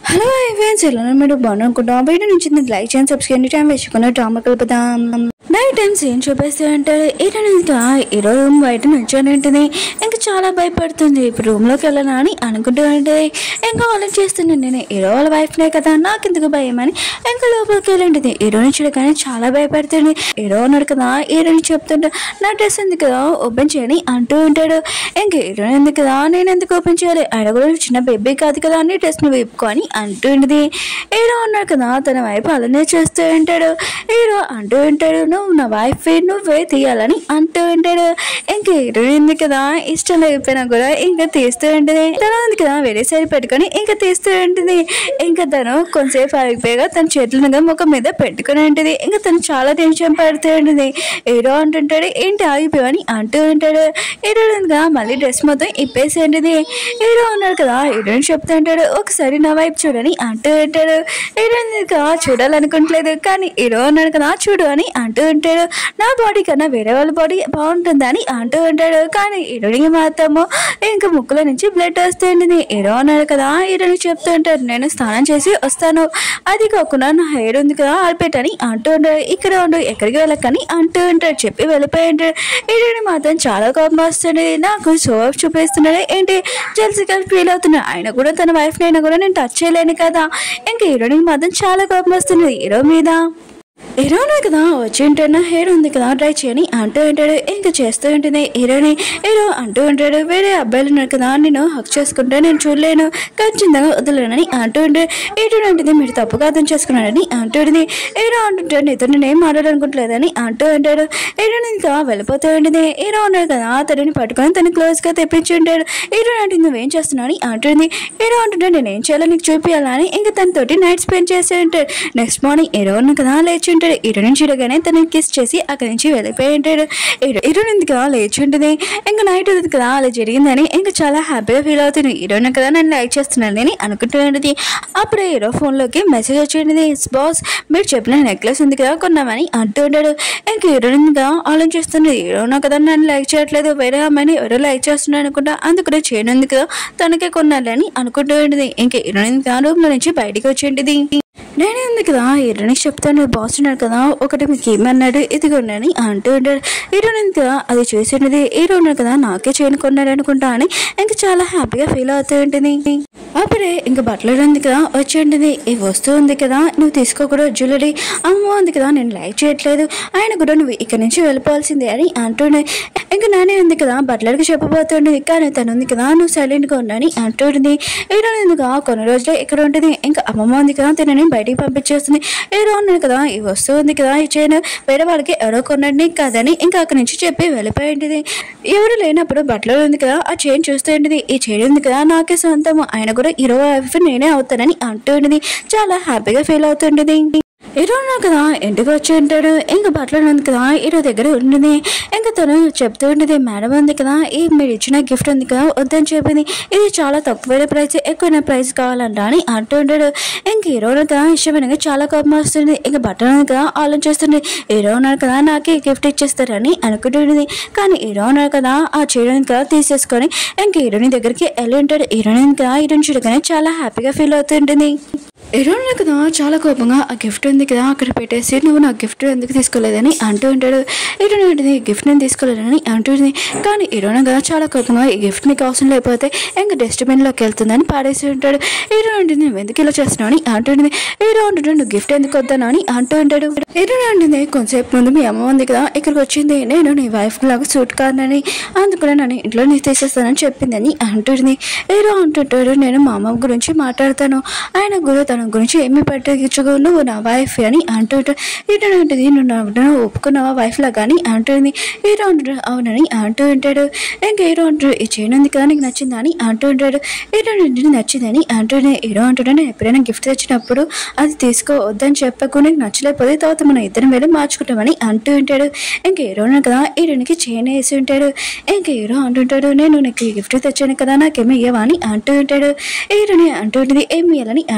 hello friends ఎలా మీరు బాగున్నా అనుకుంటాం వీడియో నుంచి లైక్ చేయండి సబ్స్క్రైబ్ టైం వేసుకున్న డ్రామా కలుపుదాం నైట్ టైమ్స్ ఏం చూపిస్తూ అంటారు ఇటు ఇంకా ఈరో రూమ్ బయట నుంచొని ఉంటుంది ఇంకా చాలా భయపడుతుంది ఇప్పుడు రూమ్లోకి వెళ్ళనా అని అనుకుంటూ ఉంటుంది ఇంకా ఆలోచిస్తున్నాను నేను హీరో వాళ్ళ వైఫ్నే కదా నాకు ఎందుకు భయం అని ఇంకా లోపలికి వెళ్ళింటుంది హీరోని చూడగానే చాలా భయపడుతుంది హీరో ఉన్నాడు కదా హీరోని చెప్తుంటా నా డ్రెస్ ఉంది కదా ఓపెన్ చేయని అంటూ ఉంటాడు ఇంక హీరోయిన్ ఉంది కదా నేను ఎందుకు ఓపెన్ చేయాలి ఆయన కూడా చిన్న బేబీ కాదు కదా అని డ్రెస్ని వేపుకొని అంటూ ఉంటుంది హీరో ఉన్నాడు కదా తన వైపు అలానే చేస్తూ ఉంటాడు హీరో అంటూ ఉంటాడు నువ్వు నా వైఫ్ నువ్వే తీయాలని అంటూ ఉంటాడు ఇంక హీరోయిన్ ఉంది కదా ఇష్టం లేకపోయినా కూడా ఇంకా తీస్తూ ఉంటుంది తను ఉంది కదా వేరే సైడ్ పెట్టుకొని ఇంకా తీస్తూ ఉంటుంది ఇంకా తను కొంతసేపు ఆగిపోయాక తన చేతులను ముఖం మీద పెట్టుకుని ఉంటుంది ఇంకా తను చాలా టెన్షన్ పడుతూ ఉంటుంది హీరో అంటుంటాడు ఏంటి ఆగిపోయావని అంటూ ఉంటాడు హీరోయిన్గా మళ్ళీ డ్రెస్ మొత్తం ఇప్పేసి ఉంటుంది హీరో ఉన్నాడు కదా హీరోయిన్ చెప్తూ ఉంటాడు ఒకసారి నా వైపు చూడని అంటూ ఉంటాడు హీరోయిన్ ఇంకా చూడాలనుకుంటలేదు కానీ హీరో ఉన్నాడు కదా చూడు అని అంటూ ఉంటాడు నా బాడీ కన్నా వేరే వాళ్ళ బాడీ బాగుంటుందని అంటూ ఉంటాడు కానీ హీరోయిన్కి మాత్రము ఇంకా ముక్కుల నుంచి బ్లడ్ వస్తుంది హీరో ఉన్నాడు కదా హీరోయిన్ చెప్తూ ఉంటాడు నేను స్నానం చేసి వస్తాను అది కాకుండా నా హెయిర్ ఉంది కదా ఆడిపెట్టని అంటూ ఉంటాడు ఇక్కడ ఉండు ఎక్కడికి వెళ్ళకని అంటూ ఉంటాడు చెప్పి వెళ్ళిపోయి ఉంటాడు హీరోయిన్ మాత్రం చాలా కోపం వస్తుంది నాకు షో ఆఫ్ చూపిస్తున్నాడు ఏంటి జెల్సిగా ఫీల్ అవుతున్నాడు ఆయన కూడా తన వైఫ్ అయినా కూడా నేను టచ్ చేయలేను కదా ఇంకా హీరోయిన్ మాత్రం చాలా కోపం వస్తుంది హీరో మీద హీరోనే కదా వచ్చి ఉంటున్నా హెయిర్ ఉంది కదా ట్రై చేయని అంటూ ఉంటాడు ఇంకా చేస్తూ ఉంటుంది హీరోని హీరో అంటూ ఉంటాడు వేరే అబ్బాయిలు ఉన్నారు కదా నేను హక్ చేసుకుంటే నేను చూడలేను ఖచ్చితంగా వదలనని అంటూ ఉంటాడు హీరో అంటుంది మీరు తప్పుగా అర్థం చేసుకున్నాడని అంటూ ఉంటుంది హీరో అంటుంటాడు నీతో నేను ఏం మాట్లాడాలనుకుంటలేదని అంటూ ఉంటాడు హీరో ఇంకా వెళ్ళిపోతూ ఉంటుంది హీరో ఉన్నాడు కదా తనని పట్టుకొని తను క్లోజ్గా తెప్పించి ఉంటాడు హీరో అంటే నువ్వేం చేస్తున్నావు అని అంటుంది హీరో అంటుంటాడు నేను ఏం చేయాలో నీకు చూపించాలని ఇంకా తనతోటి నైట్ స్పెండ్ చేస్తూ ఉంటాడు నెక్స్ట్ మార్నింగ్ హీరో ఉన్న కదా లేచి ఉంటాడు హీరో నుంచి చూడగానే తనని కిస్ చేసి అక్కడి నుంచి వెళ్ళిపోయి ఉంటాడు హీరో హీరో ఎందుకు లేచి ఉంటుంది ఇంకా నైట్ ఉంది కదా అలా జరిగిందని ఇంకా చాలా హ్యాపీగా ఫీల్ అవుతుంది హీరోని కదా నన్ను లైక్ చేస్తున్నాను అని అనుకుంటూ ఉంటుంది అప్పుడు హీరో ఫోన్లోకి మెసేజ్ వచ్చింది బాస్ మీరు చెప్పిన నెక్లెస్ ఉంది కదా కొన్నామని అంటూ ఉంటాడు ఇంకా హీరోయిన్గా ఆలోచిస్తుంది హీరోనా కదా నన్ను లైక్ చేయట్లేదు వేరే అమ్మాయిని ఎవరో లైక్ చేస్తున్నాడు అనుకుంటా అందుకనే చేయనుంది కదా తనకే కొనాలని అనుకుంటూ ఉంటుంది ఇంకా హీరోయిన్ రూమ్లో నుంచి బయటికి వచ్చింది నేనే ఉంది కదా హీరోయిన్కి చెప్తాను బాస్ ఉన్నాడు కదా ఒకటి మీకు ఏమన్నాడు ఇదిగోండి అని అంటూ ఉంటాడు హీరోయిన్ ఉంది కదా అది చూసినది హీరో ఉన్నాడు కదా నాకే చేయను కొన్నాడు అనుకుంటా అని ఇంకా చాలా హ్యాపీగా ఫీల్ అవుతూ ఉంటుంది అప్పుడే ఇంకా బట్టలు ఉంది కదా వచ్చి ఉంటుంది ఈ వస్తువు ఉంది కదా నువ్వు తీసుకోకూడదు జ్యువెలరీ అమ్మో ఉంది కదా నేను లైక్ చేయట్లేదు ఆయన కూడా నువ్వు ఇక్కడ నుంచి వెళ్ళిపోవాల్సిందే అని అంటుండే ఇంకా నానే ఉంది కదా బట్టలకి చెప్పబోతుండేది కానీ తను ఉంది కదా నువ్వు సైలెంట్గా ఉండని అంటుంది హీరో ఎందుకు కొన్ని రోజులే ఇక్కడ ఉంటుంది ఇంకా అమ్మమ్మ ఉంది కదా తినని బయటికి పంపించేస్తుంది హీరో ఉన్నాడు కదా ఈ వస్తువు ఉంది కదా ఈ చైన్ వేరే వాళ్ళకి ఎవరో కొన్నాడని కాదని ఇంకా అక్కడి నుంచి చెప్పి వెళ్ళిపోయి ఉంటుంది ఎవరు లేనప్పుడు బట్టలు ఉంది కదా ఆ చైన్ చూస్తూ ఉంటుంది ఈ చైన్ ఉంది కదా నాకే సొంతము ఆయన కూడా హీరో వైఫ్ నేనే అవుతానని అంటూ ఉంటుంది చాలా హ్యాపీగా ఫీల్ అవుతుంటుంది హీరో ఉన్నాడు కదా ఇంటికి వచ్చి ఉంటాడు ఇంకా బట్టలు ఉంది కదా హీరో దగ్గర ఉంటుంది ఇంకా తను చెప్తూ ఉంటుంది మేడం ఉంది కదా ఈ మీరు ఇచ్చిన గిఫ్ట్ ఉంది కదా వద్దని చెప్పింది ఇది చాలా తక్కువైన ప్రైస్ ఎక్కువైన ప్రైస్ కావాలంట అని అంటూ ఉంటాడు ఇంక హీరో ఉన్నాడు కదా ఇష్టమైన చాలా కోపం వస్తుంది ఇంకా బట్టలు ఉంది కదా ఆలోచిస్తుంది హీరో ఉన్నాడు కదా నాకే గిఫ్ట్ ఇచ్చేస్తారని అనుకుంటుంది కానీ హీరో ఉన్నాడు కదా ఆ చీరని కదా తీసేసుకొని ఇంక హీరోని దగ్గరికి వెళ్ళి ఉంటాడు హీరోయిన్ కదా హీరోని చూడగానే చాలా హ్యాపీగా ఫీల్ అవుతుంటుంది హీరోయిన్ కదా చాలా కోపంగా ఆ గిఫ్ట్ ఉంది కదా అక్కడ పెట్టేసి నువ్వు నా గిఫ్ట్ ఎందుకు తీసుకోలేదని అంటూ ఉంటాడు హీరోయిన్ ఏంటిది గిఫ్ట్ నేను తీసుకోలేదని అంటుంది కానీ హీరోయిన్ కదా చాలా కోపంగా ఈ గిఫ్ట్ నీకు అవసరం లేకపోతే ఇంకా డస్ట్బిన్లోకి వెళ్తుందని పాడేసి ఉంటాడు హీరో ఉంటుంది నువ్వు ఎందుకు ఇలా చేస్తున్నావు అని అంటుంది హీరో అంటుంటాడు నువ్వు గిఫ్ట్ ఎందుకు వద్దాను అని అంటూ ఉంటాడు హీరోయిన్ అంటుంది కొంతసేపు ముందు మీ అమ్మ ఉంది కదా ఇక్కడికి వచ్చింది నేను నీ వైఫ్ లాగా సూట్ కాదని అందుకనే నన్ను ఇంట్లో నీ తీసేస్తానని చెప్పిందని అంటుంది హీరో అంటుంటాడు నేను మా అమ్మ గురించి మాట్లాడతాను ఆయన కూడా తన గురించి ఏమి పట్టించుకో నువ్వు నా వైఫ్ అని అంటుంటాడు హీరో ఉంటుంది నువ్వు నా నువ్వు ఒప్పుకున్నావా వైఫ్ లాగా అని అంటుంది హీరో అంటాడు అవునని అంటూ ఉంటాడు ఇంకా హీరో అంటాడు ఈ చైన్ ఉంది కదా నీకు నచ్చిందా అని అంటూ ఉంటాడు హీరో నుండి నచ్చిందని అంటూనే హీరో అంటాడు నేను ఎప్పుడైనా గిఫ్ట్ తెచ్చినప్పుడు అది తీసుకో వద్దని చెప్పకు నీకు నచ్చలేకపోతే తర్వాత మనం ఇద్దరం వెళ్ళి మార్చుకుంటామని అంటూ ఉంటాడు ఇంకా హీరో కదా హీరోనికి చైన్ వేసి ఉంటాడు ఇంకా హీరో అంటుంటాడు నేను నీకు గిఫ్ట్ తెచ్చాను కదా నాకేమి ఇయ్యవా అని అంటూ ఉంటాడు హీరోని అంటుంటుంది ఏమి ఇవ్వాలని అంటుంటుంది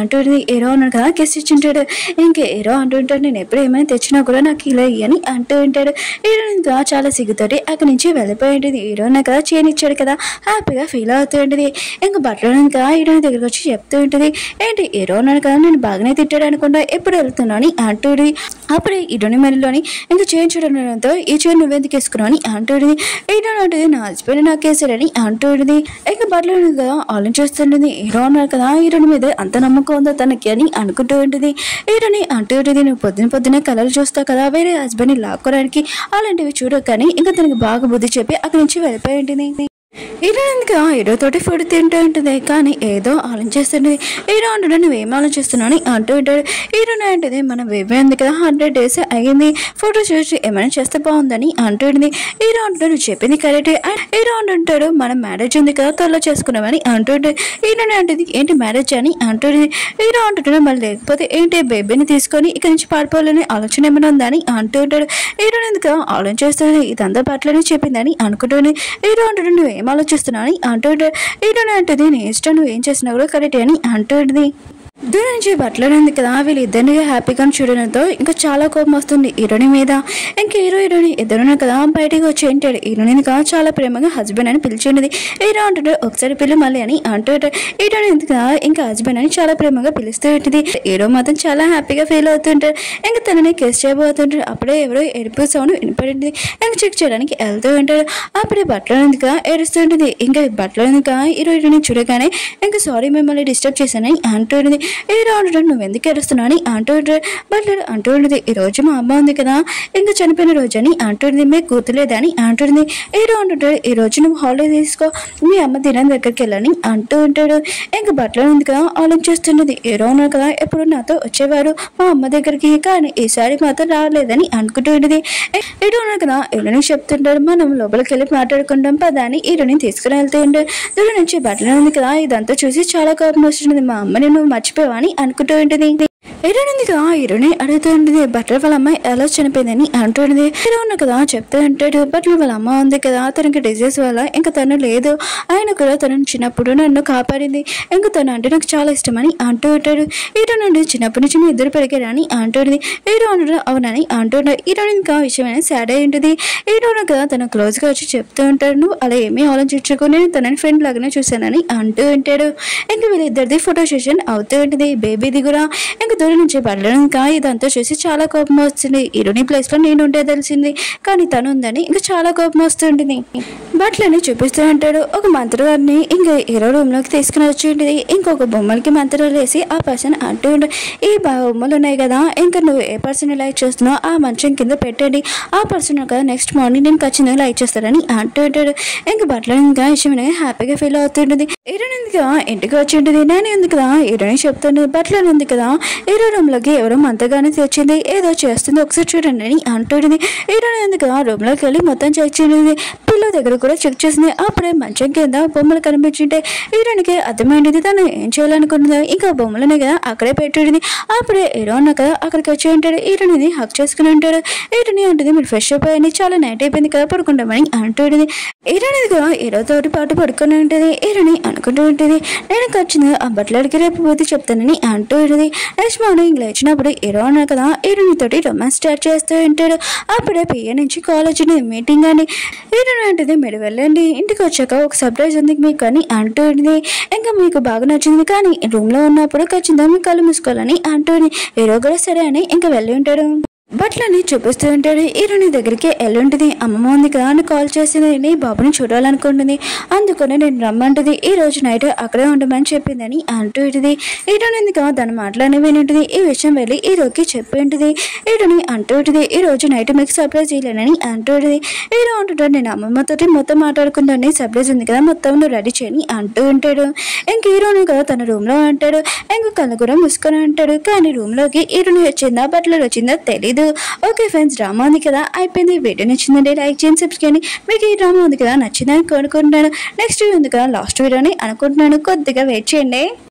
హీరో ఉన్నాడు కదా కిస్ ఇచ్చింటాడు ఇంకా హీరో అంటుంటాడు నేను ఎప్పుడు ఏమైనా తెచ్చినా కూడా నాకు ఇలా ఇయ్యని అంటూ ఉంటాడు హీరో ఇంకా చాలా సిగ్గుతోటి అక్కడి నుంచి వెళ్ళిపోయి ఉంటుంది హీరో నాకు కదా చేయని ఇచ్చాడు కదా హ్యాపీగా ఫీల్ అవుతూ ఉంటుంది ఇంకా బట్టలు ఇంకా హీరో దగ్గరికి వచ్చి చెప్తూ ఉంటుంది ఏంటి హీరో ఉన్నాడు కదా నేను బాగానే తిట్టాడు అనుకుంటా ఎప్పుడు వెళ్తున్నావు అని అంటుంది అప్పుడే హీరోని మెడలోని ఇంకా చేయించడంతో ఈ చైన్ నువ్వెందుకు వేసుకున్నావు అని అంటుంది హీరో అంటుంది నా హస్బెండ్ నాకు వేసాడని అంటుంది ఇంకా బట్టలు ఉంది కదా ఆలోచిస్తుంటుంది హీరో ఉన్నారు కదా హీరోని మీద అంత నమ్మకం ఉందో తనకి అని అనుకుంటూ ఉంటుంది హీరోని అంటూ ఉంటుంది నువ్వు పొద్దున పొద్దున కలలు చూస్తావు కదా వేరే హస్బెండ్ని లాక్కోవడానికి అలాంటివి చూడవు కానీ ఇంకా తనకి బాగా బుద్ధి చెప్పి అక్కడి నుంచి వెళ్ళిపోయి ఉంటుంది హీరో ఎందుకు హీరో తోటి ఫుడ్ తింటూ ఉంటుంది కానీ ఏదో ఆలోచిస్తుంది హీరో అంటాడు నువ్వేం ఆలోచిస్తున్నావు అని అంటూ ఉంటాడు హీరోని అంటుంది మన బేబీ ఉంది కదా హండ్రెడ్ డేస్ అయ్యింది ఫోటో చూసి ఏమైనా చేస్తే బాగుందని అంటుంది హీరో అంటాడు నువ్వు చెప్పింది కరెక్టే అండ్ హీరో అంటుంటాడు మన మ్యారేజ్ ఉంది కదా త్వరలో చేసుకున్నామని అంటుంటే హీరోని అంటుంది ఏంటి మ్యారేజ్ అని అంటుంది హీరో అంటుంటాడు మళ్ళీ లేకపోతే ఏంటి బేబీని తీసుకొని ఇక్కడి నుంచి పారిపోవాలని ఆలోచన ఏమైనా ఉందని అంటూ ఉంటాడు హీరోని ఎందుకు ఆలోచిస్తుంది ఇదంతా బట్టలని చెప్పిందని అనుకుంటుంది హీరో అంటాడు నువ్వు ఏం ఆలోచిస్తున్నావు అని అంటుంటే హీరోని అంటుంది నీ ఇష్టం నువ్వు ఏం చేసినా కూడా కరెక్ట్ అని అంటుంది దూరం నుంచి బట్టలు ఉంది కదా వీళ్ళిద్దరిని హ్యాపీగా చూడడంతో ఇంకా చాలా కోపం వస్తుంది హీరోని మీద ఇంకా హీరో హీరోని ఇద్దరున్నారు కదా బయటికి వచ్చి ఏంటాడు హీరోని ఇంకా చాలా ప్రేమగా హస్బెండ్ అని పిలిచిండేది హీరో అంటాడు ఒకసారి పిల్లి మళ్ళీ అని అంటాడు హీరోని ఎందుకు ఇంకా హస్బెండ్ అని చాలా ప్రేమగా పిలుస్తూ ఉంటుంది హీరో మాత్రం చాలా హ్యాపీగా ఫీల్ అవుతుంటాడు ఇంకా తనని కిస్ చేయబోతుంటాడు అప్పుడే ఎవరో ఎరుపు సౌండ్ వినపడింది ఇంకా చెక్ చేయడానికి వెళ్తూ ఉంటాడు అప్పుడే బట్టలు ఎందుకు ఏడుస్తూ ఉంటుంది ఇంకా బట్టలు ఎందుకు హీరో హీరోని చూడగానే ఇంకా సారీ మిమ్మల్ని డిస్టర్బ్ చేశానని అంటుంది హీరో అంటాడు నువ్వు ఎందుకు ఏడుస్తున్నావు అని అంటూ ఉంటాడు బట్టలు అంటూ ఉంటుంది ఈ రోజు మా అమ్మ ఉంది కదా ఇంకా చనిపోయిన రోజు అని అంటుంది మీకు గుర్తులేదని అంటుంది హీరో అంటుంటాడు ఈ రోజు నువ్వు హాలిడే తీసుకో మీ అమ్మ దినం దగ్గరికి వెళ్ళని అంటూ ఉంటాడు ఇంకా బట్టలు ఉంది కదా ఆలోచిస్తున్నది హీరో ఉన్నారు కదా ఎప్పుడు నాతో వచ్చేవారు మా అమ్మ దగ్గరికి కానీ ఈసారి మాత్రం రాలేదని అనుకుంటూ ఉంటుంది హీరో ఉన్నారు కదా హీరోని చెప్తుంటాడు మనం లోపలికి వెళ్ళి మాట్లాడుకుంటాం పదాన్ని హీరోని తీసుకుని వెళ్తూ ఉంటాడు దూరం నుంచి బట్టలు ఉంది కదా ఇదంతా చూసి చాలా కోపం వస్తుంది మా అమ్మని నువ్వు మర్చిపోయావా అని అనుకుంటూ ఉంటుంది హీరోయిన్ ఉంది కదా హీరోని అడుగుతూ ఉంటుంది బట్టలు వాళ్ళ అమ్మాయి ఎలా చనిపోయిందని అంటుంది హీరో ఉన్న కదా చెప్తూ ఉంటాడు బట్టలు వాళ్ళ అమ్మ ఉంది కదా తనకి డిజీజ్ వల్ల ఇంకా తను లేదు ఆయన కూడా తనని చిన్నప్పుడు నన్ను కాపాడింది ఇంకా తను అంటే నాకు చాలా ఇష్టమని అంటూ ఉంటాడు హీరో నుండి చిన్నప్పటి నుంచి మీ ఇద్దరు పెరిగారని అంటుంది హీరో అంటాడు అవునని అంటున్నాడు హీరోయిన్ ఇంకా విషయమైన సాడ్ అయి ఉంటుంది హీరో కదా తన క్లోజ్గా వచ్చి చెప్తూ ఉంటాడు నువ్వు అలా ఏమీ ఆలోచించుకో నేను తనని ఫ్రెండ్ లాగానే చూశానని అంటూ ఉంటాడు ఇంకా వీళ్ళిద్దరిది ఫోటో సెషన్ అవుతూ ఉంటుంది బేబీది కూడా ఇంకా దూరం నుంచి పడలేదు ఇంకా ఇదంతా చూసి చాలా కోపం వస్తుంది హీరోని ప్లేస్లో నేను ఉంటే తెలిసింది కానీ తను ఉందని ఇంకా చాలా కోపం వస్తుంటుంది బట్టలని చూపిస్తూ ఉంటాడు ఒక మంత్రగారిని ఇంకా హీరో రూమ్లోకి తీసుకుని వచ్చి ఉంటుంది ఇంకొక బొమ్మలకి మంత్రాలు వేసి ఆ పర్సన్ అంటూ ఉంటాడు ఈ బొమ్మలు ఉన్నాయి కదా ఇంకా నువ్వు ఏ పర్సన్ లైక్ చేస్తున్నావు ఆ మంచం కింద పెట్టండి ఆ పర్సన్ కదా నెక్స్ట్ మార్నింగ్ నేను ఖచ్చితంగా లైక్ చేస్తాడని అంటూ ఉంటాడు ఇంకా బట్టలు ఇంకా ఇష్టమైన హ్యాపీగా ఫీల్ అవుతుంటుంది హీరోయిన్ ఉంది కదా ఇంటికి వచ్చి ఉంటుంది నేను ఉంది కదా హీరోయిన్ చెప్తుంది బట్టలు ఉంది కదా హీరో రూమ్లోకి ఎవరో మంతగానే తెచ్చింది ఏదో చేస్తుంది ఒకసారి చూడండి అని అంటుంది హీరోయిన్ ఉంది కదా రూమ్లోకి వెళ్ళి మొత్తం చెక్ చేసింది పిల్లో దగ్గర కూడా చెక్ చేసింది అప్పుడే మంచం కింద బొమ్మలు కనిపించుంటే హీరోయిన్కి అర్థమైంది తను ఏం చేయాలనుకున్నదో ఇంకా బొమ్మలనే కదా అక్కడే పెట్టింది అప్పుడే హీరో అన్న కదా అక్కడికి వచ్చి ఉంటాడు హీరోని హక్ చేసుకుని ఉంటాడు హీరోని అంటుంది మీరు ఫ్రెష్ అప్ అయ్యి చాలా నైట్ అయిపోయింది కదా పడుకుంటామని అంటుంది హీరోని కూడా హీరో తోటి పాటు పడుకొని ఉంటుంది హీరోని అనుకుంటూ ఉంటుంది నేను ఖచ్చితంగా ఆ బట్టలడికి రేపు పోతే చెప్తానని అంటూ ఉంటుంది నెక్స్ట్ మార్నింగ్ లేచినప్పుడు హీరో అన్నా కదా హీరోని తోటి రొమాన్స్ స్టార్ట్ చేస్తూ ఉంటాడు అప్పుడే పియ్య నుంచి కాల్ వచ్చింది మీటింగ్ అని హీరోని అంటుంది మీరు వెళ్ళండి ఇంటికి వచ్చాక ఒక సర్ప్రైజ్ ఉంది మీకు అని అంటూ ఉంటుంది ఇంకా మీకు బాగా నచ్చింది కానీ రూమ్లో ఉన్నప్పుడు ఖచ్చితంగా మీకు కళ్ళు మూసుకోవాలని అంటుంది హీరో కూడా సరే అని ఇంకా వెళ్ళి ఉంటాడు బట్టలని చూపిస్తూ ఉంటాడు హీరోని దగ్గరికి ఎల్లుంటుంది అమ్మమ్మ ఉంది కదా అని కాల్ చేసింది నీ బాబుని చూడాలనుకుంటుంది అందుకని నేను రమ్మంటుంది ఈ రోజు నైట్ అక్కడే ఉండమని చెప్పిందని అంటూ ఉంటుంది హీరోని ఉంది కదా దాని మాటలని విని ఈ విషయం వెళ్ళి హీరోకి చెప్పి ఉంటుంది హీరోని అంటూ ఉంటుంది ఈ రోజు నైట్ మీకు సర్ప్రైజ్ ఇవ్వలేనని అంటూ ఉంటుంది హీరో అంటుంటాడు నేను అమ్మమ్మతోటి మొత్తం మాట్లాడుకుంటాను సర్ప్రైజ్ ఉంది కదా మొత్తం నువ్వు రెడీ చేయని అంటూ ఉంటాడు ఇంక హీరోని కదా తన రూమ్లో అంటాడు ఇంక కళ్ళు కూడా మూసుకొని అంటాడు కానీ రూమ్లోకి హీరోని వచ్చిందా బట్టలు వచ్చిందా తెలీదు ఓకే ఫ్రెండ్స్ డ్రామా ఉంది కదా అయిపోయింది వీడియో నచ్చిందండి లైక్ చేయండి సబ్స్క్రైబ్ చేయండి మీకు ఈ డ్రామా ఉంది కదా నచ్చిందని కోరుకుంటున్నాను నెక్స్ట్ ఉంది కదా లాస్ట్ వీడియోని అనుకుంటున్నాను కొద్దిగా వెయిట్ చేయండి